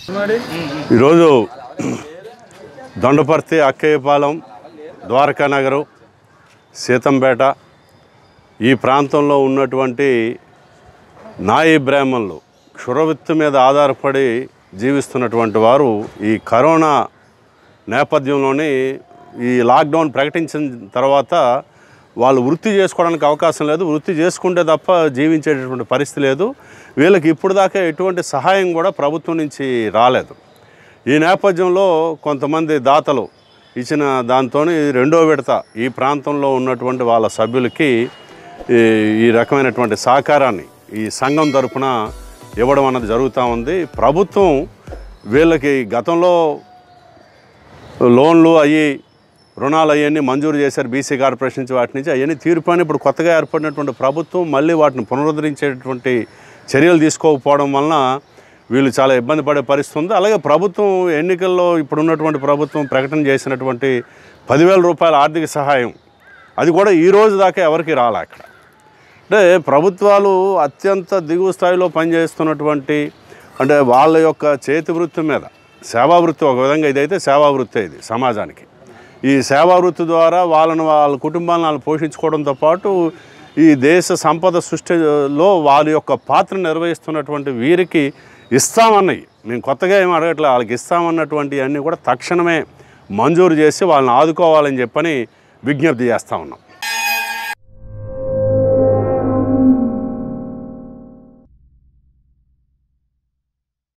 ఈరోజు దొండపర్తి అక్కయ్యపాలెం ద్వారకా నగరు సీతంపేట ఈ ప్రాంతంలో ఉన్నటువంటి నాయి బ్రాహ్మణులు క్షురవృత్తి మీద ఆధారపడి జీవిస్తున్నటువంటి వారు ఈ కరోనా నేపథ్యంలోని ఈ లాక్డౌన్ ప్రకటించిన తర్వాత వాళ్ళు వృత్తి చేసుకోవడానికి అవకాశం లేదు వృత్తి చేసుకుంటే తప్ప జీవించేటటువంటి పరిస్థితి లేదు వీళ్ళకి ఇప్పుడు దాకా ఎటువంటి సహాయం కూడా ప్రభుత్వం నుంచి రాలేదు ఈ నేపథ్యంలో కొంతమంది దాతలు ఇచ్చిన దాంతో రెండో విడత ఈ ప్రాంతంలో ఉన్నటువంటి వాళ్ళ సభ్యులకి ఈ ఈ రకమైనటువంటి సహకారాన్ని ఈ సంఘం తరపున ఇవ్వడం అన్నది జరుగుతూ ఉంది ప్రభుత్వం వీళ్ళకి గతంలో లోన్లు అయ్యి రుణాలు అవన్నీ మంజూరు చేశారు బీసీ కార్పొరేషన్ నుంచి వాటి నుంచి అవన్నీ తీర్పుని ఇప్పుడు కొత్తగా ఏర్పడినటువంటి ప్రభుత్వం మళ్ళీ వాటిని పునరుద్ధరించేటటువంటి చర్యలు తీసుకోకపోవడం వలన వీళ్ళు చాలా ఇబ్బంది పడే పరిస్థితి ఉంది అలాగే ప్రభుత్వం ఎన్నికల్లో ఇప్పుడు ఉన్నటువంటి ప్రభుత్వం ప్రకటన చేసినటువంటి పదివేల రూపాయల ఆర్థిక సహాయం అది కూడా ఈ రోజు దాకా ఎవరికి రాలే అక్కడ అంటే ప్రభుత్వాలు అత్యంత దిగువ స్థాయిలో పనిచేస్తున్నటువంటి అంటే వాళ్ళ యొక్క చేతి వృత్తి మీద సేవా వృత్తి ఒక విధంగా ఇదైతే సేవా వృత్తి ఇది సమాజానికి ఈ సేవా వృత్తి ద్వారా వాళ్ళని వాళ్ళ కుటుంబాలను వాళ్ళు పోషించుకోవడంతో పాటు ఈ దేశ సంపద సృష్టిలో వాళ్ళ యొక్క పాత్ర నిర్వహిస్తున్నటువంటి వీరికి ఇస్తామన్నవి మేము కొత్తగా ఏం అడగట్లేదు వాళ్ళకి ఇస్తామన్నటువంటి అన్నీ కూడా తక్షణమే మంజూరు చేసి వాళ్ళని ఆదుకోవాలని చెప్పని విజ్ఞప్తి చేస్తూ ఉన్నాం